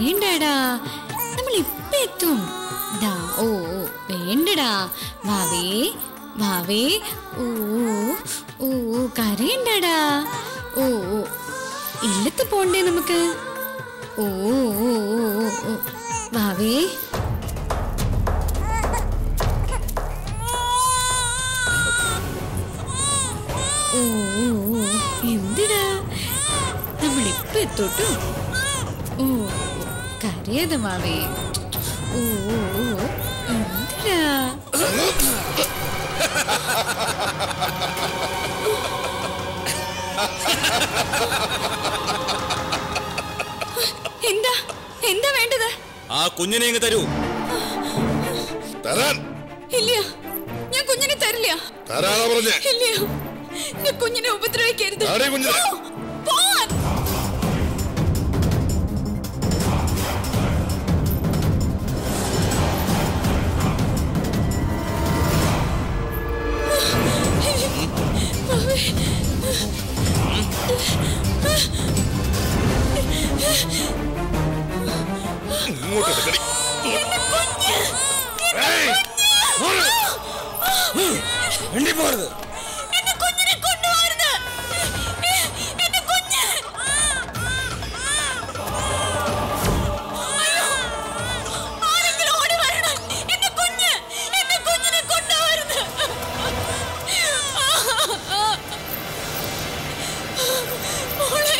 കരയണ്ടടാ നമ്മൾ ഇപ്പൊ എത്തും ദാ ഓ ഓ, വേണ്ടടാ വാവേ വാവേ ഓ ഓ ഓ കരയണ്ടടാ ഓ ഓ ഇല്ലത്ത് പോണ്ടേ നമുക്ക് ഓ ഓ ഓ ഓ, ഓ വാവേ ഓ ഓ, ഓ, എന്തിടാ നമ്മളിപ്പോ എത്തോട്ടോ ഓ കരയാതെ മാവേ ഓ ഓ, ഓ, എന്തിടാ എന്താ എന്താ വേണ്ടത് ആ കുഞ്ഞിനെ ഇങ്ങ് തരൂ തരാൻ ഇല്ല ഞാൻ കുഞ്ഞിനെ തരില്ല തരാനാ പറഞ്ഞേ ഇല്ല ഞാൻ കുഞ്ഞിനെ ഉപദ്രവിക്കരുത് ആടെ കുഞ്ഞിനെ? പോ, പോവാൻ. ഇങ്ങോട്ട് എടുക്കടി. ഏയ്, വേണ്ടി പോകരുത് എന്റെ കുഞ്ഞിനെ കൊണ്ടുപോകരുത് എന്റെ കുഞ്ഞ് അയ്യോ, ആരെങ്കിലും ഓടി വരണം എന്റെ കുഞ്ഞ് എന്റെ കുഞ്ഞിനെ കൊണ്ടുപോകരുത് മോളെ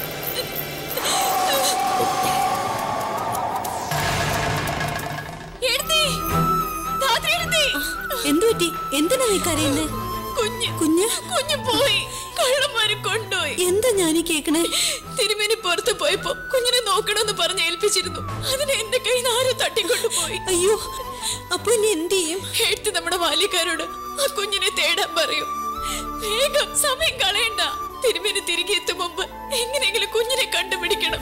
എഴുതി ധാത്രി എഴുതി എന്തു പറ്റി എന്തിനാ നീ കരയുന്നേ കുഞ്ഞ് കുഞ്ഞ് കുഞ്ഞ് പോയി കള്ളന്മാര് കൊണ്ടുപോയി എന്താ ഞാനീ കേക്കണേ തിരുമേനി പുറത്ത് പോയപ്പോ കുഞ്ഞിനെ നോക്കണമെന്ന് പറഞ്ഞ് ഏൽപ്പിച്ചിരുന്നു അതിനെ എന്റെ കയ്യിൽ നിന്ന് ആരോ തട്ടിക്കൊണ്ടുപോയി അയ്യോ അപ്പൊ ഇനി എന്ത് ചെയ്യും എഴുത്ത് നമ്മുടെ ബാല്യക്കാരോട് ആ കുഞ്ഞിനെ തേടാൻ പറയൂ വേഗം സമയം കളയണ്ട തിരുമേനി തിരികെ എത്തും മുമ്പ് എങ്ങനെയെങ്കിലും കുഞ്ഞിനെ കണ്ടുപിടിക്കണം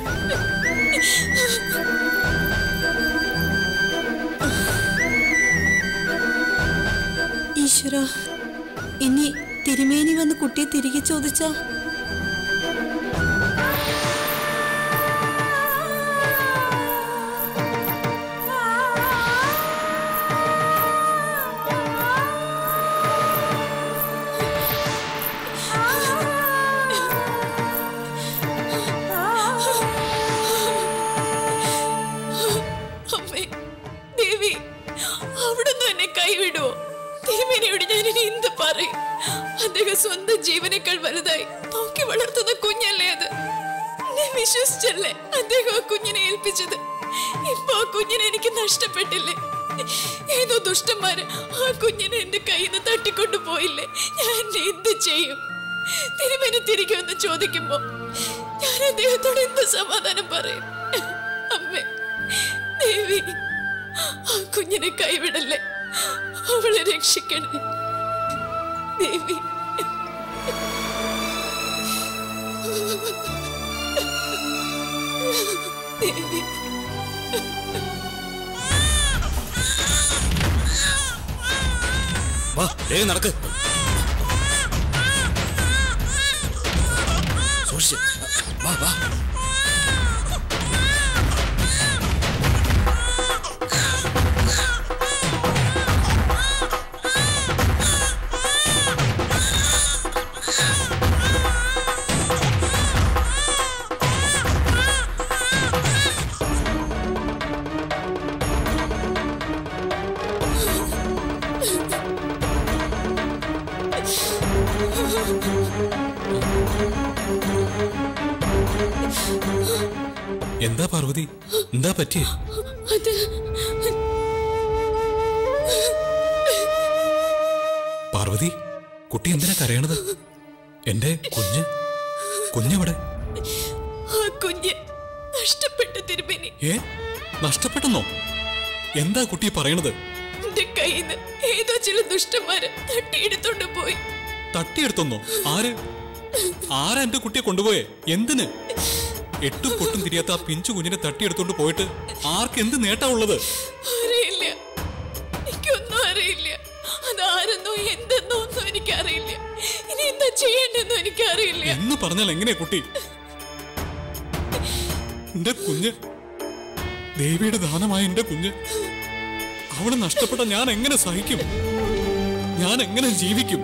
ഈശ്വര ഇനി തിരുമേനി വന്ന് കുട്ടിയെ തിരികെ ചോദിച്ചാ അമ്മേ ദേവി അവിടുന്ന് എന്നെ കൈവിടുവോ തിരുമേനിയോട് ഞാൻ ഇനി എന്ത് പറയും അദ്ദേഹം സ്വന്തം ജീവനേക്കാൾ വലുതായി നോക്കി വളർത്തുന്ന കുഞ്ഞല്ലേ അത് എന്നെ വിശ്വസിച്ചല്ലേ അദ്ദേഹം ആ കുഞ്ഞിനെ ഏൽപ്പിച്ചത് ഇപ്പൊ ആ കുഞ്ഞിനെ എനിക്ക് നഷ്ടപ്പെട്ടില്ലേ ഏതോ ദുഷ്ടന്മാര് ആ കുഞ്ഞിനെ എന്റെ കയ്യിൽ നിന്ന് തട്ടിക്കൊണ്ടു പോയില്ലേ ഞാൻ ഇനി എന്ത് ചെയ്യും തിരുമേനി തിരികെ ഒന്ന് ചോദിക്കുമ്പോ ഞാൻ അദ്ദേഹത്തോട് എന്ത് സമാധാനം പറയും അമ്മേ ദേവി ആ കുഞ്ഞിനെ കൈവിടല്ലേ അവളെ രക്ഷിക്കണേ ദേവി ദേവി വാ വേഗം നടക്ക് സൂക്ഷിച്ച് വാ വാ എന്താ പാർവതി എന്താ പറ്റിയേ അത് പാർവതി കുട്ടി എന്തിനാ കരയണത് എന്റെ കുഞ്ഞ് കുഞ്ഞെവിടെ ആ കുഞ്ഞ് നഷ്ടപ്പെട്ട തിരുമേനി ഏ നഷ്ടപ്പെട്ടെന്നോ എന്താ കുട്ടി പറയണത് എന്റെ കയ്യിൽ നിന്ന് ഏതോ ചില ദുഷ്ടന്മാര് തട്ടിയെടുത്തോണ്ട് പോയി തട്ടിയെടുത്തെന്നോ ആര് ആരാ എന്റെ കുട്ടിയെ കൊണ്ടുപോയേ എന്തിന് എട്ടും പൊട്ടും തിരിയാത്ത ആ പിഞ്ചു കുഞ്ഞിനെ തട്ടിയെടുത്തോണ്ട് പോയിട്ട് ആർക്ക് എന്ത് നേട്ടാ ഉള്ളത് അറിയില്ല എനിക്കൊന്നും അറിയില്ല അതാരെന്നോ എന്തെന്നോ ഒന്നും എനിക്കറിയില്ല ഇനി എന്താ ചെയ്യേണ്ടെന്നോ എനിക്കറിയില്ല എന്ന് പറഞ്ഞാൽ എങ്ങനെയാ കുട്ടി എന്റെ കുഞ്ഞ് ദേവിയുടെ ദാനമായ എന്റെ കുഞ്ഞ് അവള് നഷ്ടപ്പെട്ട ഞാൻ എങ്ങനെ സഹിക്കും ഞാൻ എങ്ങനെ ജീവിക്കും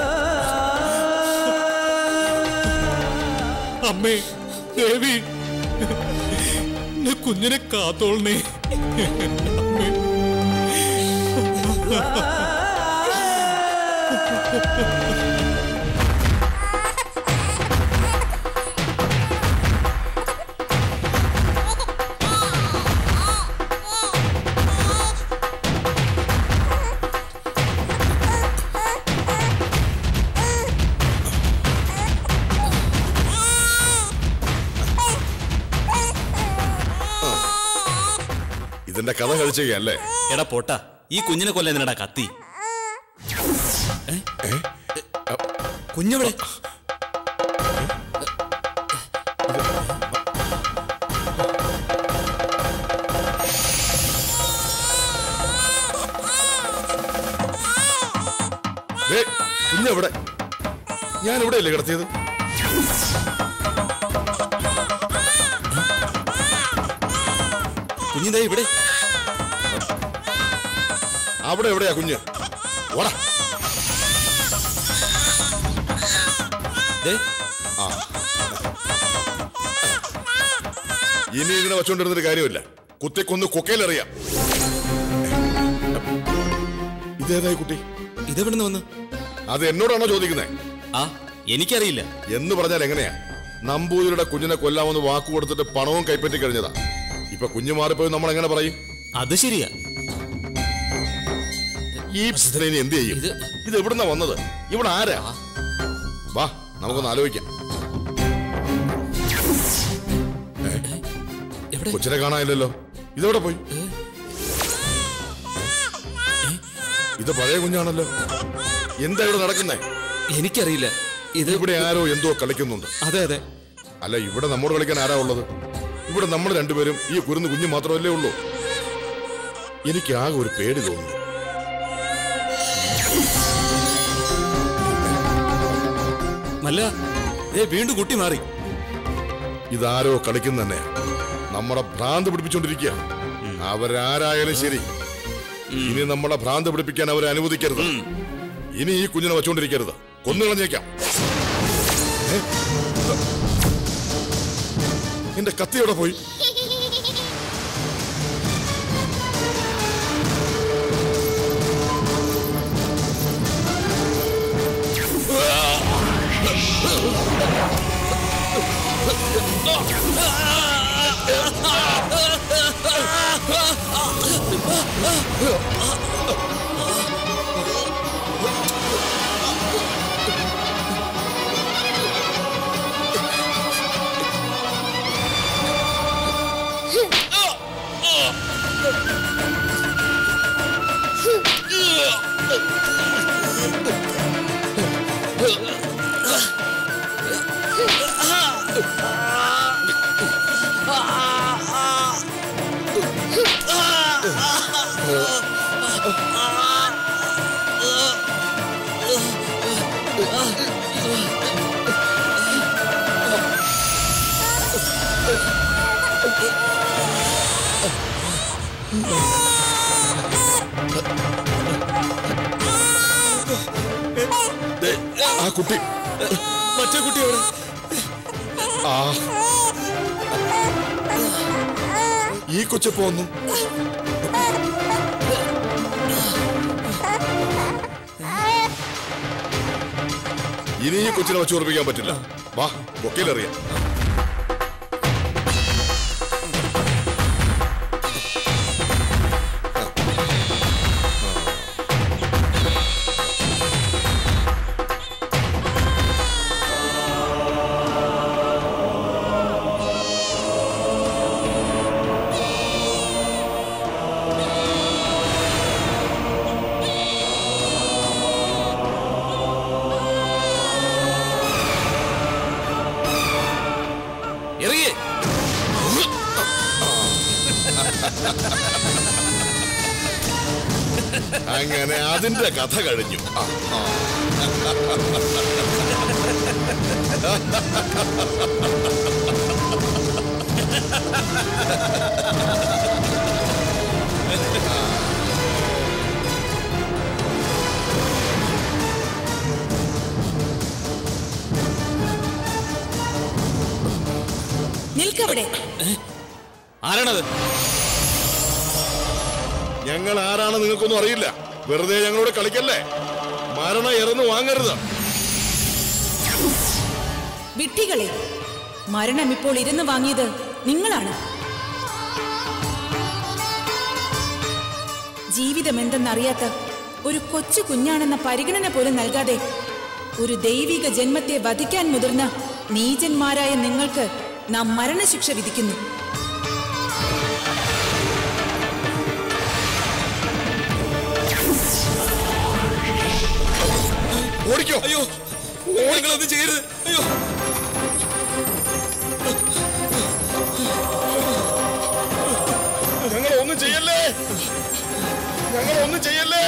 അമ്മേ ദേവി എന്റെ കുഞ്ഞിനെ കാത്തോളണേ അമ്മേ ഇതിന്റെ കഥ കഴിച്ചല്ലേ എടാ പോട്ട ഈ കുഞ്ഞിനെ കൊല്ലാൻ എന്തിനാടാ കത്തി ഏ? കുഞ്ഞെവിടെ കുഞ്ഞെവിടെ ഞാൻ ഇവിടെയല്ലേ കിടത്തിയത് കുഞ്ഞിതാ ഇവിടെ അവിടെ എവിടെയാ കുഞ്ഞ് ഓടാ ദേ, ഇനി ഇങ്ങനെ വെച്ചോണ്ടിരുന്നൊരു കാര്യമില്ല കുത്തിക്കൊന്ന് കൊക്കയിലെറിയാം ഇതേതായി കുട്ടി ഇതെവിടുന്ന് വന്നു അത് എന്നോടാണോ ചോദിക്കുന്നത് ആ എനിക്കറിയില്ല എന്ന് പറഞ്ഞാൽ എങ്ങനെയാ നമ്പൂതിരിയുടെ കുഞ്ഞിനെ കൊല്ലാമെന്ന് വാക്കു കൊടുത്തിട്ട് പണവും കൈപ്പറ്റി കഴിഞ്ഞതാ ഇപ്പൊ കുഞ്ഞു മാറിപ്പോയി നമ്മൾ എങ്ങനെ പറയും അത് ശരിയാ ഈ പ്രശ്നത്തിന് ഇനി എന്ത് ചെയ്യും ഇത് ഇത് എവിടുന്നാ വന്നത് ഇവിടെ ആരാ വാ നമുക്കൊന്ന് ആലോചിക്കാം എവിടെ കൊച്ചിനെ കാണാനില്ലല്ലോ ഇതെവിടെ പോയി ഇത് പഴയ കുഞ്ഞാണല്ലോ എന്താ ഇവിടെ നടക്കുന്നേ എനിക്കറിയില്ല ഇത് ഇവിടെ ആരോ എന്തോ കളിക്കുന്നുണ്ട് അതെ അതെ അല്ല ഇവിടെ നമ്മോട് കളിക്കാൻ ആരാ ഉള്ളത് ഇവിടെ നമ്മൾ രണ്ടുപേരും ഈ കുരുന്ന് കുഞ്ഞു മാത്രമല്ലേ ഉള്ളൂ എനിക്ക് ആകെ ഒരു പേടി തോന്നുന്നു മല്ല ഏ വീണ്ടും കുട്ടി മാറി ഇതാരോ കളിക്കുന്ന തന്നെ നമ്മളെ ഭ്രാന്ത് പിടിപ്പിച്ചോണ്ടിരിക്കുക അവരാരായാലും ശരി ഇനി നമ്മളെ ഭ്രാന്ത് പിടിപ്പിക്കാൻ അവരെ അനുവദിക്കരുത് ഇനി ഈ കുഞ്ഞിനെ വെച്ചോണ്ടിരിക്കരുത് കൊന്നു കളഞ്ഞേക്കാം ഏ? എന്റെ കത്തി എവിടെ പോയി ദേ, ആ കുട്ടി മറ്റേ കുട്ടി എവിടെ ആ ഈ കൊച്ചപ്പോ വന്നു ഇനി ഈ കൊച്ചിനെ വെച്ച് ഉറപ്പിക്കാൻ പറ്റില്ല വാ കൊക്കയിലറിയാം ഇറങ്ങിയേ അങ്ങനെ അതിന്റെ കഥ കഴിഞ്ഞു ആ, ആ. നിൽക്കവിടെ ആരാണത് ഞങ്ങൾ ആരാണ് നിങ്ങൾക്കൊന്നും അറിയില്ല വെറുതെ ഞങ്ങളോട് കളിക്കല്ലേ മരണം ഇറന്ന് വാങ്ങരുത് വിട്ടികളെ മരണം ഇപ്പോൾ ഇരുന്ന് വാങ്ങിയത് നിങ്ങളാണ് ജീവിതം എന്തെന്നറിയാത്ത ഒരു കൊച്ചു കുഞ്ഞാണെന്ന പരിഗണന പോലും നൽകാതെ ഒരു ദൈവിക ജന്മത്തെ വധിക്കാൻ മുതിർന്ന നീചന്മാരായ നിങ്ങൾക്ക് നാം മരണശിക്ഷ വിധിക്കുന്നു ഓടിക്കോ അയ്യോ നിങ്ങളൊന്നും ചെയ്യരുത് അയ്യോ ഞങ്ങൾ ഒന്നും ചെയ്യല്ലേ ഞങ്ങൾ ഒന്നും ചെയ്യല്ലേ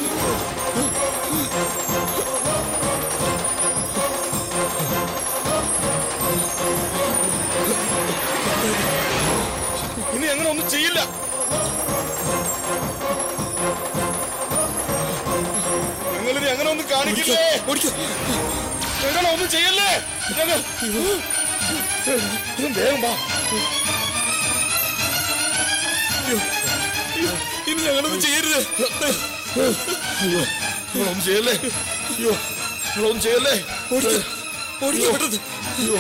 ഇനി ഞങ്ങൾ ഒന്നും ചെയ്യില്ല ഞങ്ങളിനി അങ്ങനെ ഒന്നും കാണിക്കില്ലേ ഓടിക്കോ ഞങ്ങൾ ഒന്നും ചെയ്യല്ലേ ഞങ്ങൾ വേഗം വാ ഇനി ഞങ്ങളൊന്നും ചെയ്യരുത് നിങ്ങളൊന്നും ചെയ്യല്ലേ അയ്യോ നിങ്ങളൊന്നും ചെയ്യല്ലേ ഓടിക്കോ ഓടിക്കോ പെട്ടെന്ന് അയ്യോ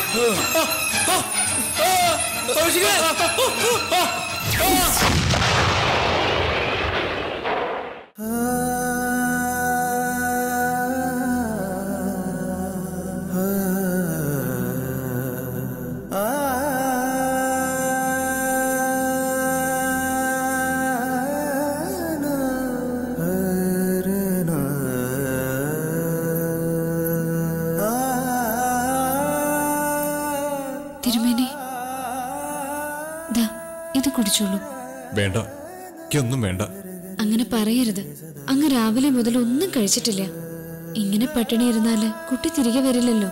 തിരുമേനി ദാ ഇത് കുടിച്ചോളൂ വേണ്ട എനിക്കൊന്നും വേണ്ട അങ്ങനെ പറയരുത് അങ്ങ് രാവിലെ മുതൽ ഒന്നും കഴിച്ചിട്ടില്ല ഇങ്ങനെ പട്ടിണി ഇരുന്നാല് കുട്ടി തിരികെ വരില്ലല്ലോ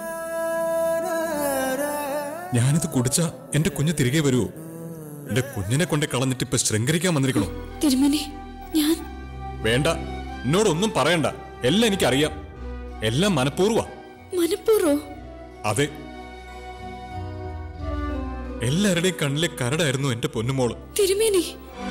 ഞാനിത് കുടിച്ച എന്റെ കുഞ്ഞ് തിരികെ വരുമോ എന്റെ കുഞ്ഞിനെ കൊണ്ട് കളഞ്ഞിട്ട് ഇപ്പൊ ശൃംഗരിക്കാൻ വന്നിരിക്കണോ തിരുമേനി ഞാൻ വേണ്ട എന്നോടൊന്നും പറയണ്ട എല്ലാം എനിക്കറിയാം എല്ലാം മനഃപൂർവ്വ മനഃപൂർവ്വോ അതെ എല്ലാവരുടെയും കണ്ണിലെ കരടായിരുന്നു എന്റെ പൊന്നുമോള് തിരുമേനി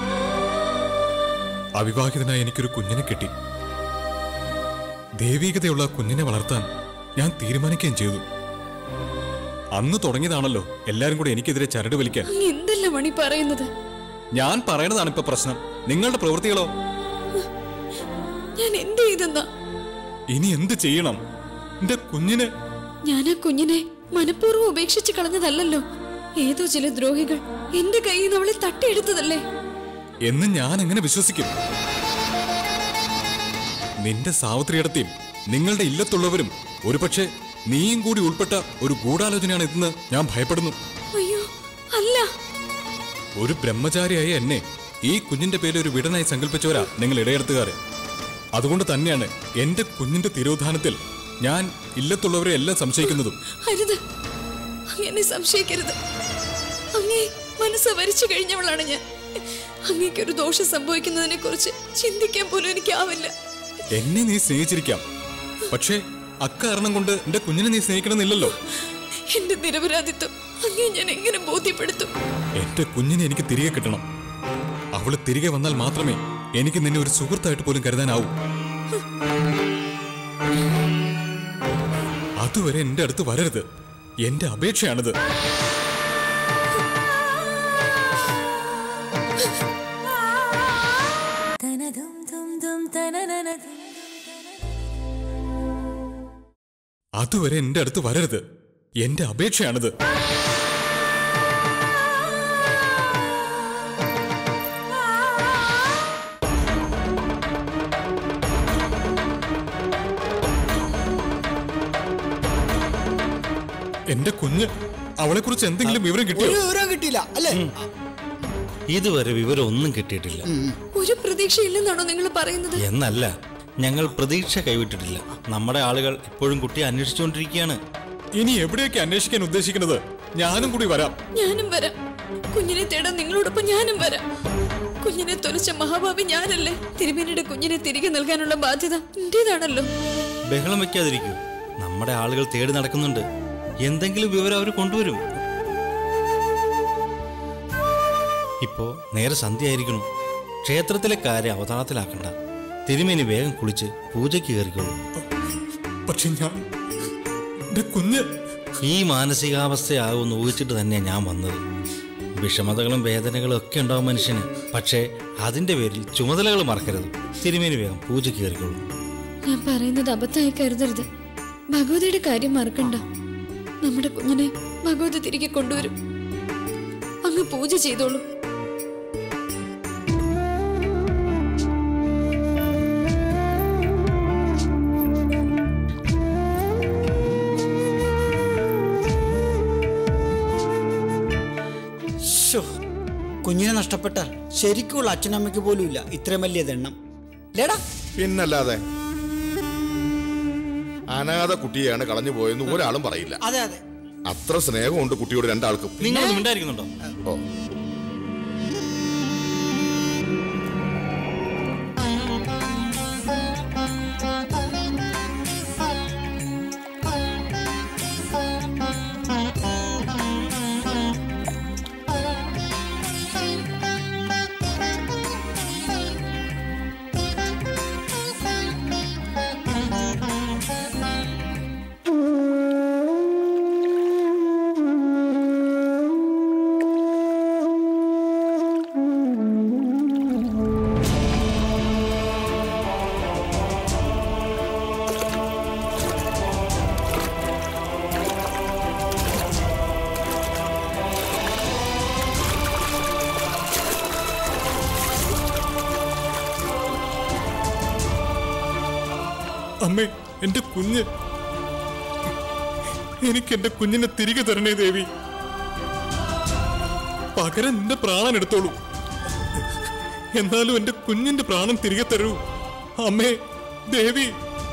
അവിവാഹിതനായ എനിക്കൊരു കുഞ്ഞിനെ കിട്ടി ദൈവീകതയുള്ള ആ കുഞ്ഞിനെ വളർത്താൻ ഞാൻ തീരുമാനിക്കുകയും ചെയ്തു അന്ന് തുടങ്ങിയതാണല്ലോ എല്ലാരും കൂടെ എനിക്കെതിരെ ചരട് വലിക്കാൻ അങ്ങ് എന്തല്ല മണി പറയുന്നത് ഞാൻ പറയണതാണ് ഇപ്പൊ പ്രശ്നം നിങ്ങളുടെ പ്രവൃത്തികളോ ഞാൻ എന്ത് ചെയ്തെന്നാ ഇനി എന്ത് ചെയ്യണം എന്റെ കുഞ്ഞിനെ ഞാൻ ആ കുഞ്ഞിനെ മനഃപൂർവ്വം ഉപേക്ഷിച്ച് കളഞ്ഞതല്ലല്ലോ ഏതോ ചില ദ്രോഹികൾ എന്റെ കയ്യിൽ നിന്ന് അവളെ തട്ടിയെടുത്തതല്ലേ എന്ന് ഞാൻ എങ്ങനെ വിശ്വസിക്കും നിന്റെ സാവിത്രിയിടത്തെയും നിങ്ങളുടെ ഇല്ലത്തുള്ളവരും ഒരുപക്ഷെ നീയും കൂടി ഉൾപ്പെട്ട ഒരു ഗൂഢാലോചനയാണ് ഇതെന്ന് ഞാൻ ഭയപ്പെടുന്നു അയ്യോ അല്ല ഒരു ബ്രഹ്മചാരിയായ എന്നെ ഈ കുഞ്ഞിന്റെ പേരിൽ ഒരു വിടനായി സങ്കല്പിച്ചവരാ നിങ്ങൾ ഇടയെടുത്തുകാരെ അതുകൊണ്ട് തന്നെയാണ് എന്റെ കുഞ്ഞിന്റെ തിരോധാനത്തിൽ ഞാൻ ഇല്ലത്തുള്ളവരെ എല്ലാം സംശയിക്കുന്നതും അരുത് അങ്ങനെ സംശയിക്കരുത് അങ്ങേ മനസ്സ് വരിച്ചു കഴിഞ്ഞവളാണ് ഞാൻ അങ്ങേക്കൊരു ദോഷം സംഭവിക്കുന്നതിനെ കുറിച്ച് ചിന്തിക്കാൻ പോലും എനിക്കാവില്ല എന്നെ നീ സ്നേഹിച്ചിരിക്കാം പക്ഷേ അക്കാരണം കൊണ്ട് എന്റെ കുഞ്ഞിനെ നീ സ്നേഹിക്കണമെന്നില്ലല്ലോ എന്റെ നിരപരാധിത്വം അങ്ങേ ഞാൻ എങ്ങനെ ബോധ്യപ്പെടുത്തും എന്റെ കുഞ്ഞിനെ എനിക്ക് തിരികെ കിട്ടണം അവള് തിരികെ വന്നാൽ മാത്രമേ എനിക്ക് നിന്നെ ഒരു സുഹൃത്തായിട്ട് പോലും കരുതാനാവൂ അതുവരെ എന്റെ അടുത്ത് വരരുത് എന്റെ അപേക്ഷയാണിത് അതുവരെ എന്റെ അടുത്ത് വരരുത് എന്റെ അപേക്ഷയാണിത് എന്റെ കുഞ്ഞ് അവളെ കുറിച്ച് എന്തെങ്കിലും വിവരം കിട്ടിയോ ഒരു വിവരം കിട്ടിയില്ല അല്ലേ ഇതുവരെ വിവരം ഒന്നും കിട്ടിയിട്ടില്ല ഒരു പ്രതീക്ഷയില്ലെന്നാണോ നിങ്ങൾ പറയുന്നത് എന്നല്ല ഞങ്ങൾ പ്രതീക്ഷ കൈവിട്ടിട്ടില്ല നമ്മുടെ ആളുകൾ ഇപ്പോഴും കുട്ടിയെ അന്വേഷിച്ചുകൊണ്ടിരിക്കുകയാണ് ഇനി എവിടെയൊക്കെ അന്വേഷിക്കാൻ ഉദ്ദേശിക്കുന്നത് ഞാനും കൂടി വരാം ഞാനും വരാം കുഞ്ഞിനെ തേടാൻ നിങ്ങളോടൊപ്പം ഞാനും വരാം കുഞ്ഞിനെ തൊലച്ച മഹാഭാവി ഞാനല്ലേ തിരുമേനിയുടെ കുഞ്ഞിനെ തിരികെ നൽകാനുള്ള ബാധ്യത എന്റേതാണല്ലോ ബഹളം വെക്കാതിരിക്കൂ നമ്മുടെ ആളുകൾ തേടി നടക്കുന്നുണ്ട് എന്തെങ്കിലും വിവരം അവർ കൊണ്ടുവരും ഇപ്പോ നേരെ സന്ധ്യയായിരിക്കണം ക്ഷേത്രത്തിലെ കാര്യം അവതാളത്തിലാക്കണ്ട തിരുമേനി വേഗം കുളിച്ച് പൂജയ്ക്ക് കയറിക്കോളൂ പക്ഷെ ഞാൻ എന്റെ കുഞ്ഞ് ഈ മാനസികാവസ്ഥയാകുമെന്ന് ഊഹിച്ചിട്ട് തന്നെയാണ് ഞാൻ വന്നത് വിഷമതകളും വേദനകളും ഒക്കെ ഉണ്ടാവും മനുഷ്യന് പക്ഷേ അതിന്റെ പേരിൽ ചുമതലകൾ മറക്കരുത് തിരുമേനി വേഗം പൂജയ്ക്ക് കയറിക്കോളൂ ഞാൻ പറയുന്നത് അബദ്ധമായി കരുതരുത് ഭഗവതിയുടെ കാര്യം മറക്കണ്ട നമ്മുടെ കുഞ്ഞിനെ ഭഗവതി തിരികെ കൊണ്ടുവരും അങ്ങ് പൂജ ചെയ്തോളൂ ശ്ശോ, കുഞ്ഞിനെ നഷ്ടപ്പെട്ടാൽ ശരിക്കുള്ള അച്ഛനമ്മയ്ക്ക് പോലും ഇല്ല ഇത്രയും വലിയ ദണ്ണം ലേടാ പിന്നല്ലാതെ അനാഥ കുട്ടിയെയാണ് കളഞ്ഞു പോയെന്ന് ഒരാളും പറയില്ല അതെ അതെ അത്ര സ്നേഹമുണ്ട് കുട്ടിയോട് രണ്ടാൾക്കും നിങ്ങളൊന്നും മിണ്ടായിരിക്കുന്നുണ്ടോ ഓ അമ്മേ എന്റെ കുഞ്ഞ് എനിക്ക് എന്റെ കുഞ്ഞിനെ തിരികെ തരണേ ദേവി പകരം നിന്റെ പ്രാണൻ എടുത്തോളൂ എന്നാലും എന്റെ കുഞ്ഞിന്റെ പ്രാണൻ തിരികെ തരൂ അമ്മേ ദേവി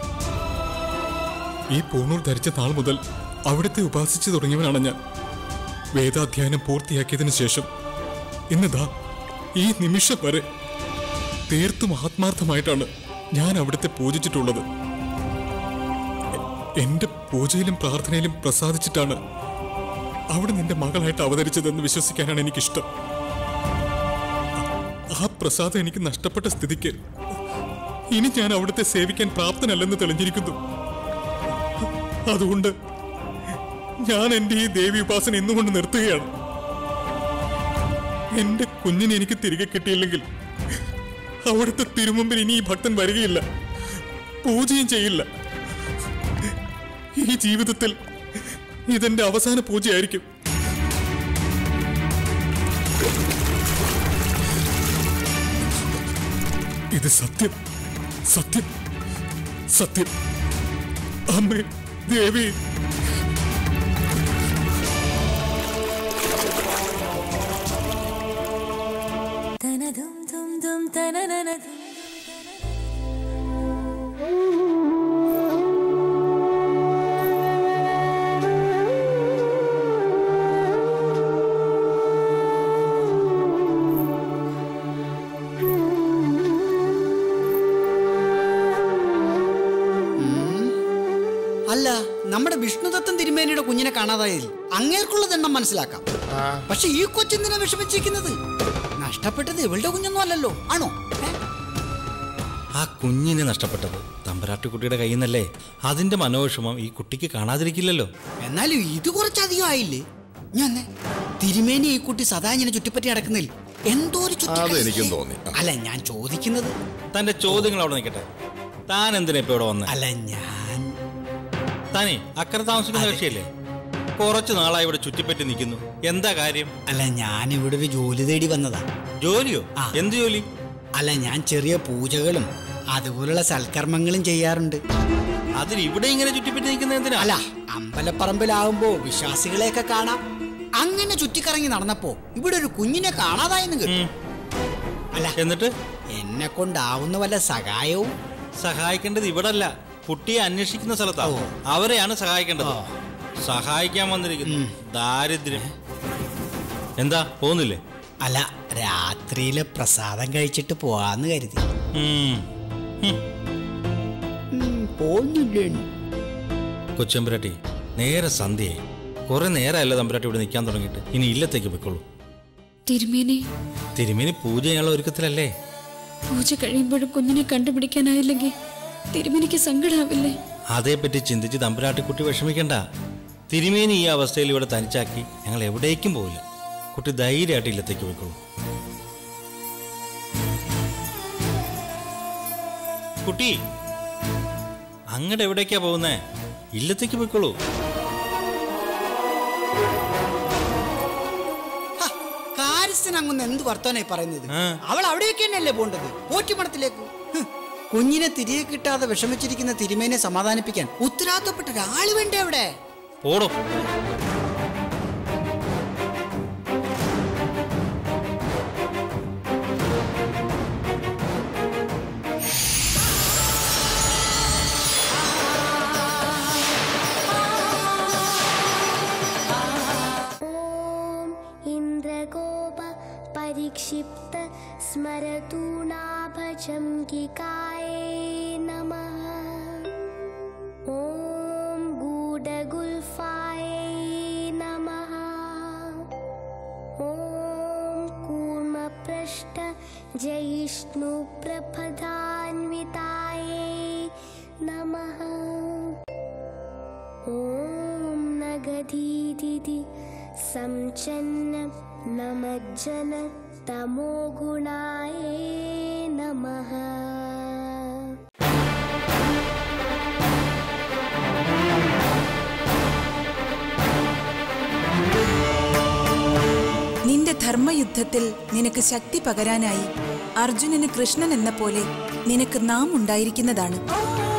ഈ പൂണൂർ ധരിച്ച നാൾ മുതൽ അവിടുത്തെ ഉപാസിച്ചു തുടങ്ങിയവനാണ് ഞാൻ വേദാധ്യയനം പൂർത്തിയാക്കിയതിനു ശേഷം ഇന്നതാ ഈ നിമിഷം വരെ തീർത്തും ആത്മാർത്ഥമായിട്ടാണ് ഞാൻ അവിടുത്തെ പൂജിച്ചിട്ടുള്ളത് എന്റെ പൂജയിലും പ്രാർത്ഥനയിലും പ്രസാദിച്ചിട്ടാണ് അവിടെ നിന്റെ മകളായിട്ട് അവതരിച്ചതെന്ന് വിശ്വസിക്കാനാണ് എനിക്കിഷ്ടം ആ പ്രസാദം എനിക്ക് നഷ്ടപ്പെട്ട സ്ഥിതിക്ക് ഇനി ഞാൻ അവിടുത്തെ സേവിക്കാൻ പ്രാപ്തനല്ലെന്ന് തെളിഞ്ഞിരിക്കുന്നു അതുകൊണ്ട് ഞാൻ എന്റെ ഈ ദേവി ഉപാസന ഇന്നുകൊണ്ട് നിർത്തുകയാണ് എന്റെ കുഞ്ഞിനെ എനിക്ക് തിരികെ കിട്ടിയില്ലെങ്കിൽ അവിടുത്തെ തിരുമുമ്പിൽ ഇനി ഈ ഭക്തൻ വരികയില്ല പൂജയും ചെയ്യില്ല ഈ ജീവിതത്തിൽ ഇതെന്റെ അവസാന പൂജയായിരിക്കും ഇത് സത്യം സത്യം സത്യം അമ്മേ ദേവി അല്ല നമ്മുടെ വിഷ്ണുദത്തൻ തിരുമേനിയുടെ കുഞ്ഞിനെ കാണാതായതിൽ അങ്ങേർക്കുള്ളത് എണ്ണം മനസ്സിലാക്കാം പക്ഷെ ഈ കൊച്ചെന്തിനാ വിഷമിച്ചിരിക്കുന്നത് നഷ്ടപ്പെട്ടത് ഇവളുടെ കുഞ്ഞൊന്നും അല്ലല്ലോ ആണോ ഏ? ആ കുഞ്ഞിനെ നഷ്ടപ്പെട്ടത് തമ്പരാട്ടിക്കുട്ടിയുടെ കയ്യിൽ നിന്നല്ലേ അതിന്റെ മനോവിഷമം ഈ കുട്ടിക്ക് കാണാതിരിക്കില്ലല്ലോ എന്നാലും ഇത് കുറച്ചധികം ആയില്ലേ ഞാൻ തിരുമേനി ഈ കുട്ടി സദാ ഇങ്ങനെ ചുറ്റിപ്പറ്റി നടക്കുന്നതിൽ എന്തോ ഒരു ചുറ്റി അത് കളി. എനിക്കും തോന്നി. അല്ല ഞാൻ ചോദിക്കുന്നത് തന്റെ ചോദ്യങ്ങൾ അവിടെ നിൽക്കട്ടെ താൻ എന്തിനാ ഇപ്പൊ ഇവിടെ വന്നത് അല്ല ഞാൻ താനേ അക്കരെ താമസിക്കുന്ന കക്ഷിയല്ലേ കുറച്ചു നാളായി ഇവിടെ ചുറ്റിപ്പറ്റി നിൽക്കുന്നു എന്താ കാര്യം അല്ല ഞാൻ ഇവിടെ ഒരു ജോലി തേടി വന്നതാ ജോലിയോ ആ. എന്ത് ജോലി അല്ല ഞാൻ ചെറിയ പൂജകളും അതുപോലുള്ള സൽക്കർമ്മങ്ങളും ചെയ്യാറുണ്ട് അതിന് ഇവിടെ ഇങ്ങനെ ചുറ്റിപ്പറ്റി നിൽക്കുന്ന എന്തിനാ അല്ല അമ്പലപ്പറമ്പിലാവുമ്പോ വിശ്വാസികളെയൊക്കെ കാണാം അങ്ങനെ ചുറ്റിക്കറങ്ങി നടന്നപ്പോ ഇവിടെ ഒരു കുഞ്ഞിനെ കാണാതായെന്ന് കേട്ടു അല്ല എന്നിട്ട് എന്നെ കൊണ്ടാവുന്ന വല്ല സഹായവും സഹായിക്കേണ്ടത് ഇവിടല്ല കുട്ടിയെ അന്വേഷിക്കുന്ന സ്ഥലത്താണ് ഓ. അവരെയാണ് സഹായിക്കേണ്ടത് ഓ. സഹായിക്കാൻ വന്നിരിക്കുന്നു ദാരിദ്ര്യം എന്താ പോകുന്നില്ലേ അല്ല രാത്രിയിലെ പ്രസാദം കഴിച്ചിട്ട് പോവാന്ന് കരുതി ഉം. പോകുന്നില്ലേ കൊച്ചമ്പുരാട്ടി നേരെ സന്ധ്യയായി കുറെ നേരമല്ല തമ്പുരാട്ടി ഇവിടെ നിൽക്കാൻ തുടങ്ങിയിട്ട് ഇനി ഇല്ലത്തേക്ക് പൊയ്ക്കോളൂ തിരുമേനി തിരുമേനി പൂജ ചെയ്യാനുള്ള ഒരുക്കത്തിലല്ലേ പൂജ കഴിയുമ്പോഴും കുഞ്ഞിനെ കണ്ടുപിടിക്കാനായില്ലെങ്കിൽ തിരുമേനിക്ക് സങ്കടാവില്ലേ അതേപ്പറ്റി ചിന്തിച്ച് തമ്പുരാട്ടിക്കുട്ടി വിഷമിക്കണ്ട തിരുമേനി ഈ അവസ്ഥയിൽ ഇവിടെ തനിച്ചാക്കി ഞങ്ങൾ എവിടേക്കും പോവില്ല കുട്ടി ധൈര്യമായിട്ട് ഇല്ലത്തേക്ക് പോയിക്കോളൂ കുട്ടി അങ്ങടെ എവിടേക്കാ പോകുന്നേ ഇല്ലത്തേക്ക് പോയിക്കോളൂ ഹ, കാര്യസ്ഥൻ അങ്ങൊന്ന് എന്ത് വർത്തമാനായി പറയുന്നത് ആ. അവൾ അവിടേക്ക് തന്നെയല്ലേ പോണ്ടത് പോറ്റിമണത്തിലേക്ക് ഹ്, കുഞ്ഞിനെ തിരികെ കിട്ടാതെ വിഷമിച്ചിരിക്കുന്ന തിരുമേനെ സമാധാനിപ്പിക്കാൻ ഉത്തരവാദിത്തപ്പെട്ട ഒരാള് വേണ്ടേ അവിടെ പോടോ ॐ इन्द्रकोप परिक्षिप्त स्मरतु नाभचङ्किकाय नमः ॐ गूढगुल्फाय नमः ॐ कूर्मपृष्ठ जयिष्णुप्रपदान्विताय नमः ॐ नगधीदिति संचन्न नमज्जन तमोगुणाय नमः നിന്റെ ധർമ്മയുദ്ധത്തിൽ നിനക്ക് ശക്തി പകരാനായി അർജുനന് കൃഷ്ണൻ എന്ന പോലെ നിനക്ക് നാം ഉണ്ടായിരിക്കുന്നതാണ്